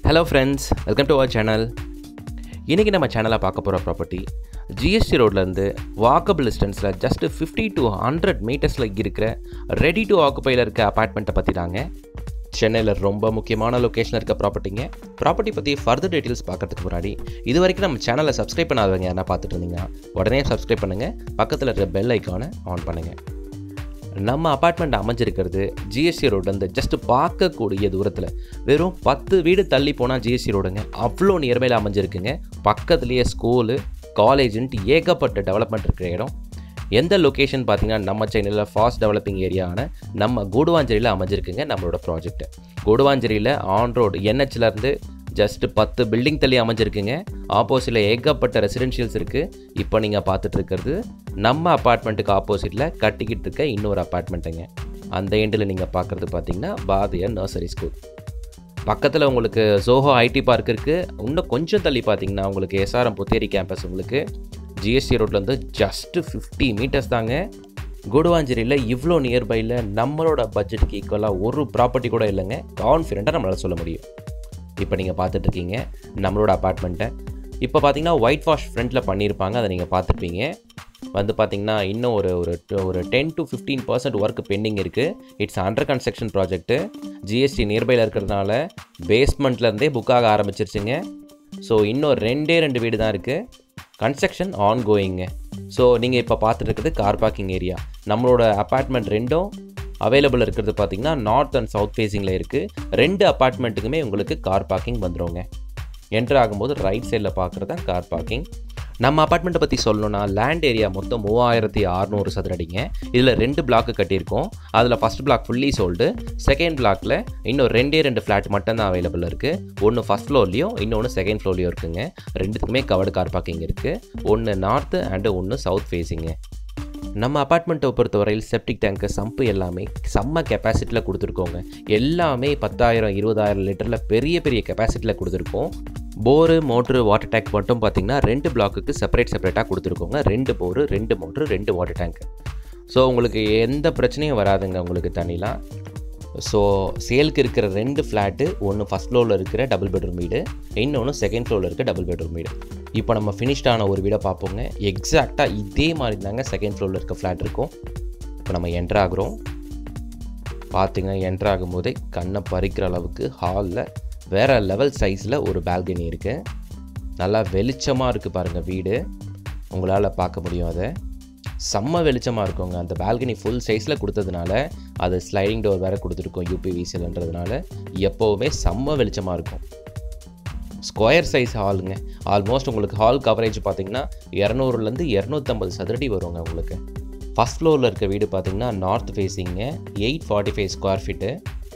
hello friends welcome to our channel இன்றைக்கி நம்ம சேனலை பார்க்க போகிற ப்ராப்பர்ட்டி ஜிஎஸ்டி ரோட்லேருந்து வாக்கபிள் டிஸ்டன்ஸில் ஜஸ்ட் ஃபிஃப்டி டு ஹண்ட்ரட் மீட்டர்ஸில் இருக்கிற ரெடி டு ஆக்குப்பையில் இருக்க அப்பார்ட்மெண்ட்டை பற்றி தாங்க சென்னையில் ரொம்ப முக்கியமான லொக்கேஷனில் இருக்க ப்ராப்பர்ட்டிங்க ப்ராப்பர்ட்டி பற்றி ஃபர்தர் டீட்டெயில்ஸ் பார்க்கறதுக்கு முன்னாடி இது வரைக்கும் நம்ம சேனலை சப்ஸ்கிரைப் பண்ணாதவங்க யாரா பார்த்துட்டு இருந்தீங்கன்னா உடனே சப்ஸ்கிரைப் பண்ணுங்கள் பக்கத்தில் இருக்கிற பெல் ஐக்கானை ஆன் பண்ணுங்கள் நம்ம அப்பார்ட்மெண்ட் அமைஞ்சிருக்கிறது ஜிஎஸ்டி ரோட்லேருந்து ஜஸ்ட் பார்க்கக்கூடிய தூரத்தில் வெறும் பத்து வீடு தள்ளி போனால் ஜிஎஸ்டி ரோடுங்க அவ்வளோ நியர்பையில் அமைஞ்சிருக்குங்க பக்கத்துலேயே ஸ்கூலு காலேஜுன்ட்டு ஏகப்பட்ட டெவலப்மெண்ட் இருக்கிற இடம் எந்த லொக்கேஷன் பார்த்தீங்கன்னா நம்ம சென்னையில் ஃபாஸ்ட் டெவலப்பிங் ஏரியாவான நம்ம கூடுவாஞ்சேரியில் அமைஞ்சிருக்குங்க நம்மளோட ப்ராஜெக்ட் கூடுவாஞ்சேரியில் ஆன் ரோடு என்ஹெச்லேருந்து ஜஸ்ட் பத்து பில்டிங் தள்ளி அமைஞ்சிருக்குங்க ஆப்போசிட்டில் ஏகப்பட்ட ரெசிடென்ஷியல்ஸ் இருக்குது இப்போ நீங்கள் பார்த்துட்டு இருக்கிறது நம்ம அப்பார்ட்மெண்ட்டுக்கு ஆப்போசிட்டில் கட்டிக்கிட்டு இருக்க இன்னொரு அப்பார்ட்மெண்ட்டுங்க அந்த எண்டில் நீங்கள் பார்க்குறது பார்த்தீங்கன்னா பாரதியார் நர்சரி ஸ்கூல் பக்கத்தில் உங்களுக்கு ஜோஹோ ஐடி பார்க் இருக்குது இன்னும் கொஞ்சம் தள்ளி பார்த்தீங்கன்னா உங்களுக்கு எஸ்ஆர்எம் புத்தேரி கேம்பஸ் உங்களுக்கு ஜிஎஸ்டி ரோட்லேருந்து ஜஸ்ட்டு ஃபிஃப்டி மீட்டர்ஸ் தாங்க குடுவாஞ்சேரியில் இவ்வளோ நியர்பையில் நம்மளோட பட்ஜெட்டுக்கு ஈக்குவலாக ஒரு ப்ராப்பர்ட்டி கூட இல்லைங்க கான்ஃபிடெண்ட்டாக நம்மளால் சொல்ல முடியும் இப்போ நீங்கள் பார்த்துட்ருக்கீங்க நம்மளோட அப்பார்ட்மெண்ட்டை இப்போ பார்த்தீங்கன்னா ஒயிட் வாஷ் ஃப்ரண்ட்டில் பண்ணியிருப்பாங்க அதை நீங்கள் பார்த்துருப்பீங்க வந்து பார்த்தீங்கன்னா இன்னும் ஒரு ஒரு ஒரு ten to fifteen percent work pending இருக்குது it's under construction project GST நியர்பையில் இருக்கிறதுனால பேஸ்மெண்ட்லேருந்தே புக் ஆக ஆரம்பிச்சிருச்சுங்க ஸோ இன்னும் ரெண்டே ரெண்டு வீடு தான் இருக்குது கன்ஸ்ட்ரக்ஷன் ஆன் கோயிங்க ஸோ நீங்கள் இப்போ பார்த்துட்டு இருக்கிறது கார் பார்க்கிங் ஏரியா நம்மளோட அப்பார்ட்மெண்ட் ரெண்டும் அவைலபிள் இருக்கிறது பார்த்தீங்கன்னா நார்த் அண்ட் சவுத் ஃபேஸிங்கில் இருக்குது ரெண்டு அப்பார்ட்மெண்ட்டுக்குமே உங்களுக்கு கார் பார்க்கிங் வந்துடுங்க என்ட்ரு ஆகும்போது ரைட் சைடில் பார்க்குறது தான் கார் பார்க்கிங் நம்ம அப்பார்ட்மெண்ட்டை பற்றி சொல்லணும்னா லேண்ட் ஏரியா மொத்தம் மூவாயிரத்தி அறநூறு சதுரடிங்க இதில் ரெண்டு பிளாக்கு கட்டியிருக்கோம் அதில் first block fully sold second பிளாக்ல இன்னும் ரெண்டே ரெண்டு ஃப்ளாட் மட்டும்தான் அவைலபிள் இருக்குது ஒன்று ஃபஸ்ட் ஃப்ளோர்லேயும் இன்னொன்று செகண்ட் ஃப்ளோர்லேயும் இருக்குங்க ரெண்டுத்துக்குமே கவர்டு கார் பார்க்கிங் இருக்குது ஒன்று நார்த்து அண்டு ஒன்று சவுத் ஃபேஸிங்கு நம்ம அப்பார்ட்மெண்ட்டை பொறுத்தவரையில் செப்டிக் டேங்க்கு சம்பு எல்லாமே செம்ம கெப்பாசிட்டியில் கொடுத்துருக்கோங்க எல்லாமே பத்தாயிரம் இருபதாயிரம் லிட்டரில் பெரிய பெரிய கெப்பாசிட்டியில் கொடுத்துருக்கோம் போரு மோட்ரு வாட்டர் டேங்க் மட்டும் பார்த்திங்கன்னா ரெண்டு பிளாக்குக்கு செப்பரேட் செப்பரேட்டாக கொடுத்துருக்கோங்க ரெண்டு போரு ரெண்டு மோட்ரு ரெண்டு வாட்டர் டேங்க் ஸோ உங்களுக்கு எந்த பிரச்சனையும் வராதுங்க உங்களுக்கு தண்ணிலாம் ஸோ சேலுக்கு இருக்கிற ரெண்டு ஃப்ளாட்டு ஒன்று ஃபஸ்ட் ஃப்ளோரில் இருக்கிற டபுள் பெட்ரூம் வீடு இன்னொன்று செகண்ட் ஃப்ளோரில் இருக்க டபுள் பெட்ரூம் வீடு இப்போ நம்ம ஃபினிஷ்டான ஒரு வீடை பார்ப்போங்க எக்ஸாக்டாக இதே மாதிரி தாங்க செகண்ட் ஃப்ளோரில் இருக்க ஃப்ளாட் இருக்கும் இப்போ நம்ம என்ட்ரு ஆகுறோம் பார்த்தீங்கன்னா என்ட்ரு ஆகும்போதே கண்ணை பறிக்கிற அளவுக்கு ஹாலில் வேறு லெவல் சைஸில் ஒரு பால்கனி இருக்குது நல்லா வெளிச்சமாக இருக்குது பாருங்கள் வீடு உங்களால் பார்க்க முடியும் அதை செம்ம வெளிச்சமாக இருக்குங்க அந்த பால்கனி ஃபுல் சைஸில் கொடுத்ததுனால அது ஸ்லைடிங் டோர் வேறு கொடுத்துருக்கோம் யூபிவிசில்ன்றதுனால எப்போவுமே செம்ம வெளிச்சமாக இருக்கும் ஸ்கொயர் சைஸ் ஹாலுங்க ஆல்மோஸ்ட் உங்களுக்கு ஹால் கவரேஜ் பார்த்தீங்கன்னா இரநூறுலேருந்து இரநூத்தம்பது சதுரடி வருங்க உங்களுக்கு ஃபஸ்ட் ஃப்ளோரில் இருக்க வீடு பார்த்தீங்கன்னா நார்த் ஃபேஸிங்க eight forty five square feet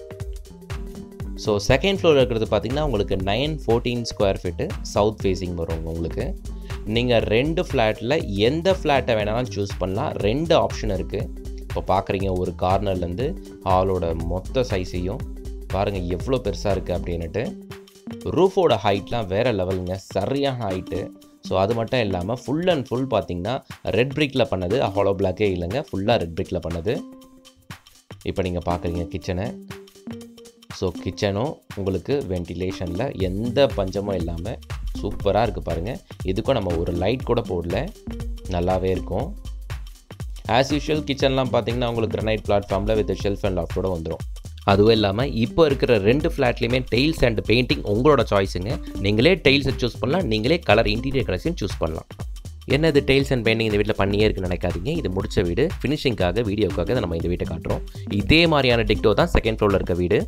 so second ஃப்ளோரில் இருக்கிறது பார்த்தீங்கன்னா உங்களுக்கு nine fourteen square feet south facing வரும் உங்களுக்கு நீங்கள் ரெண்டு ஃப்ளாட்டில் எந்த ஃப்ளாட்டை வேணாலும் சூஸ் பண்ணலாம் ரெண்டு ஆப்ஷன் இருக்குது இப்போ பார்க்குறீங்க ஒரு கார்னர்லேருந்து ஹாலோட மொத்த சைஸையும் பாருங்கள் எவ்வளோ பெருசாக இருக்குது அப்படின்னுட்டு ரூஃபோட ஹைட்லாம் வேறு லெவலுங்க சரியான ஹைட்டு ஸோ அது மட்டும் இல்லாமல் ஃபுல் அண்ட் ஃபுல் பார்த்தீங்கன்னா ரெட் பிரிக்கில் பண்ணது ஹாலோ பிளாக்கே இல்லைங்க ஃபுல்லாக ரெட் பிரிக்கில் பண்ணது இப்போ நீங்கள் பார்க்குறீங்க கிச்சனை ஸோ கிச்சனும் உங்களுக்கு வென்டிலேஷனில் எந்த பஞ்சமும் இல்லாமல் சூப்பராக இருக்குது பாருங்கள் இதுக்கும் நம்ம ஒரு லைட் கூட போடல நல்லாவே இருக்கும் ஆஸ் யூஷுவல் கிச்சன்லாம் பார்த்தீங்கன்னா உங்களுக்கு கிரனைட் பிளாட்ஃபார்மில் வித் ஷெல்ஃப் அண்ட் லாஃப்டோட வந்துடும் அதுவும் இல்லாமல் இப்போ இருக்கிற ரெண்டு ஃப்ளாட்லேயுமே டெய்ல்ஸ் அண்ட் பெயிண்டிங் உங்களோட சாய்ஸுங்க நீங்களே டெய்ல்ஸை சூஸ் பண்ணலாம் நீங்களே கலர் இன்டீரியர் கலெக்ஷன் சூஸ் பண்ணலாம் என்ன இது டெய்ல்ஸ் அண்ட் பெயிண்டிங் இந்த வீட்டில் பண்ணியே இருக்குன்னு நினைக்காதீங்க இது முடிச்ச வீடு ஃபினிஷிங்காக வீடியோக்காக நம்ம இந்த வீட்டை காட்டுறோம் இதே மாதிரியான டிக்டோ தான் செகண்ட் ஃப்ளோரில் இருக்க வீடு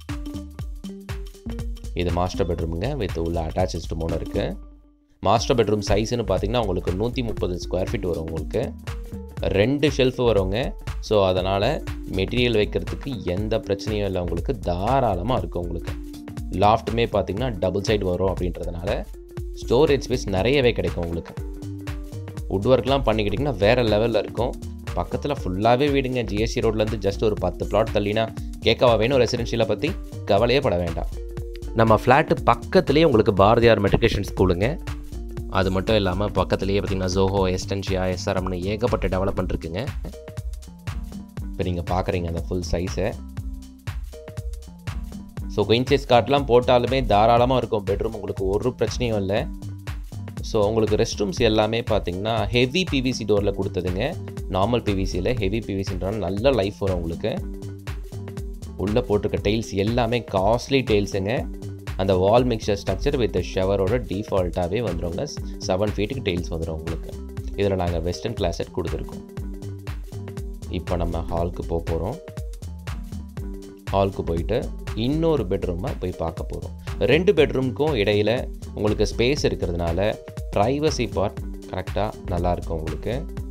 இது மாஸ்டர் பெட்ரூமுங்க வித் உள்ள அட்டாச்சஸ் மூணு இருக்குது மாஸ்டர் பெட்ரூம் சைஸ்னு பார்த்தீங்கன்னா உங்களுக்கு நூற்றி முப்பது ஸ்கொயர் ஃபீட் வரும் உங்களுக்கு ரெண்டு ஷெல்ஃபு வருங்க ஸோ அதனால் மெட்டீரியல் வைக்கிறதுக்கு எந்த பிரச்சனையும் இல்லை உங்களுக்கு தாராளமாக இருக்கும் உங்களுக்கு லாஃப்ட்டுமே பார்த்தீங்கன்னா டபுள் சைடு வரும் அப்படின்றதுனால ஸ்டோரேஜ் ஸ்பேஸ் நிறையவே கிடைக்கும் உங்களுக்கு வுட் ஒர்க்லாம் பண்ணிக்கிட்டிங்கன்னா வேறு லெவலில் இருக்கும் பக்கத்தில் ஃபுல்லாகவே வீடுங்க ஜிஎஸ்டி ரோட்லேருந்து ஜஸ்ட் ஒரு பத்து பிளாட் தள்ளினா கேட்கவா வேணும் ரெசிடென்ஷியலை பற்றி கவலையே பட வேண்டாம் நம்ம ஃப்ளாட்டு பக்கத்துலேயே உங்களுக்கு பாரதியார் மெட்ரிகுலேஷன் ஸ்கூலுங்க அது மட்டும் இல்லாமல் பக்கத்துலேயே பார்த்தீங்கன்னா ஜோஹோ எஸ்டென்ஷியா எஸ்ஆர்எம்னு ஏகப்பட்ட டெவலப்மெண்ட் இருக்குங்க இப்போ நீங்கள் பார்க்குறீங்க அந்த ஃபுல் சைஸை ஸோ குயின் சைஸ் கார்ட்லாம் போட்டாலுமே தாராளமாக இருக்கும் பெட்ரூம் உங்களுக்கு ஒரு பிரச்சனையும் இல்லை ஸோ உங்களுக்கு ரெஸ்ட் ரூம்ஸ் எல்லாமே பார்த்தீங்கன்னா ஹெவி பிவிசி டோரில் கொடுத்ததுங்க நார்மல் பிவிசியில் ஹெவி பிவிசின்றாலும் நல்ல லைஃப் வரும் உங்களுக்கு உள்ளே போட்டிருக்க டைல்ஸ் எல்லாமே காஸ்ட்லி டைல்ஸுங்க அந்த வால் மிக்சர் ஸ்ட்ரக்சர் வித் ஷவரோட டிஃபால்ட்டாகவே வந்துடுங்க செவன் ஃபீட்டுக்கு டைல்ஸ் வந்துடும் உங்களுக்கு இதில் நாங்கள் வெஸ்டர்ன் கிளாஸட் கொடுத்துருக்கோம் இப்போ நம்ம ஹாலுக்கு போக போகிறோம் ஹாலுக்கு போயிட்டு இன்னொரு பெட்ரூமை போய் பார்க்க போகிறோம் ரெண்டு பெட்ரூமுக்கும் இடையில் உங்களுக்கு ஸ்பேஸ் இருக்கிறதுனால ப்ரைவசி பார்ட் கரெக்டாக நல்லாயிருக்கும் உங்களுக்கு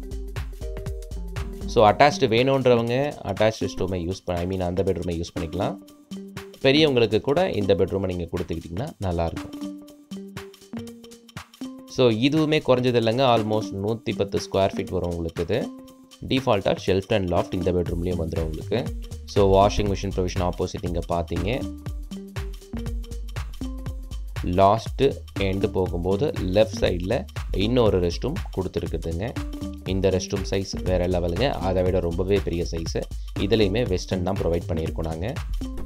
ஸோ அட்டாச்டு வேணுன்றவங்க அட்டாச்டு ஸ்டூமை யூஸ் பண்ண ஐ மீன் அந்த பெட்ரூமை யூஸ் பண்ணிக்கலாம் பெரியவங்களுக்கு கூட இந்த பெட்ரூமை நீங்கள் கொடுத்துக்கிட்டிங்கன்னா நல்லாயிருக்கும் ஸோ இதுவுமே குறைஞ்சது இல்லைங்க ஆல்மோஸ்ட் நூற்றி பத்து ஸ்கொயர் ஃபீட் வரும் உங்களுக்கு இது டிஃபால்ட்டாக ஷெல்ஃப் அண்ட் லாஃப்ட் இந்த பெட்ரூம்லேயும் வந்துடும் உங்களுக்கு so washing machine provision opposite இங்கே பார்த்தீங்க லாஸ்ட்டு எண்டு போகும்போது லெஃப்ட் சைடில் இன்னொரு ரெஸ்ட் ரூம் கொடுத்துருக்குதுங்க இந்த ரெஸ்ட் ரூம் சைஸ் வேறு லெவலுங்க அதை விட ரொம்பவே பெரிய சைஸு இதுலேயுமே வெஸ்டர்ன் தான் ப்ரொவைட் பண்ணியிருக்கோம் நாங்கள்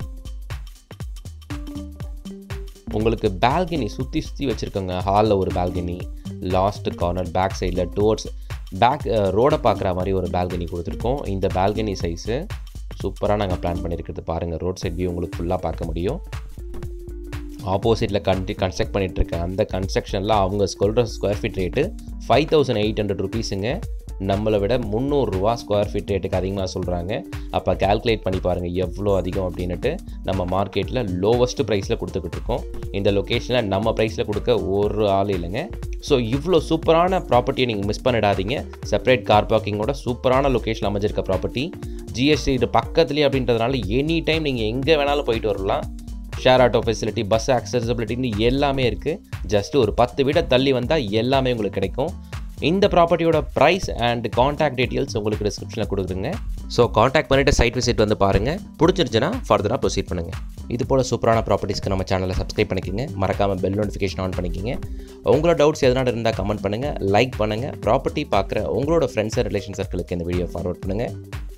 உங்களுக்கு பால்கனி சுற்றி சுற்றி வச்சுருக்கோங்க ஹாலில் ஒரு பால்கனி லாஸ்ட் கார்னர் பேக் சைடில் டோர்ஸ் பேக் ரோடை பார்க்குற மாதிரி ஒரு பால்கனி கொடுத்துருக்கோம் இந்த பால்கனி சைஸு சூப்பராக நாங்கள் பிளான் பண்ணியிருக்கிறது பாருங்கள் ரோட் சைட் வியூ உங்களுக்கு ஃபுல்லாக பார்க்க முடியும் ஆப்போசிட்டில் கண்டி கன்ஸ்ட்ரக்ட் பண்ணிகிட்ருக்க அந்த கன்ஸ்ட்ரக்ஷனில் அவங்க சொல்கிற square feet rate five thousand eight hundred ருபீஸுங்க நம்மளை விட முந்நூறுரூவா ஸ்கொயர் ஃபீட் ரேட்டுக்கு அதிகமாக சொல்கிறாங்க அப்போ கேல்குலேட் பண்ணி பாருங்கள் எவ்வளோ அதிகம் அப்படின்ட்டு நம்ம மார்க்கெட்டில் லோவஸ்ட் ப்ரைஸில் கொடுத்துக்கிட்டு இருக்கோம் இந்த லொக்கேஷனில் நம்ம ப்ரைஸில் கொடுக்க ஒரு ஆள் இல்லைங்க ஸோ இவ்வளோ சூப்பரான ப்ராப்பர்ட்டியை நீங்கள் மிஸ் பண்ணிடாதீங்க செப்பரேட் கார் பார்க்கிங்கோட சூப்பரான லொக்கேஷன் அமைஞ்சிருக்க ப்ராப்பர்ட்டி ஜிஎஸ்டி இது பக்கத்துலேயே அப்படின்றதுனால எனி டைம் நீங்கள் எங்கே வேணாலும் போயிட்டு வரலாம் ஷேர் ஆட்டோ ஃபெசிலிட்டி பஸ் ஆக்சசபிலிட்டின்னு எல்லாமே இருக்குது ஜஸ்ட் ஒரு பத்து வீட தள்ளி வந்தால் எல்லாமே உங்களுக்கு கிடைக்கும் இந்த ப்ராப்பர்ட்டியோட ப்ரைஸ் அண்ட் காண்டாக்ட் டீட்டெயில்ஸ் உங்களுக்கு டிஸ்கிரிப்ஷனில் கொடுக்குறேங்க ஸோ காண்டாக்ட் பண்ணிவிட்டு சைட் விசிட் வந்து பாருங்கள் பிடிச்சிருச்சுன்னா ஃபர்தராக ப்ரொசீட் பண்ணுங்கள் இது போல் சூப்பரான ப்ராப்பர்ட்டிஸ்க்கு நம்ம சேனலை சப்ஸ்கிரைப் பண்ணிக்கோங்க மறக்காமல் பெல் நோட்டிஃபிகேஷன் ஆன் பண்ணிக்கோங்க உங்களோட டவுட்ஸ் எதனால் இருந்தால் கமெண்ட் பண்ணுங்கள் லைக் பண்ணுங்கள் ப்ராப்பர்ட்டி பார்க்குற உங்களோட ஃப்ரெண்ட்ஸ் அண்ட் ரிலேஷன் சர்க்கிளுக்கு இந்த வீடியோ ஃபார்வர்ட் பண்ணுங்கள்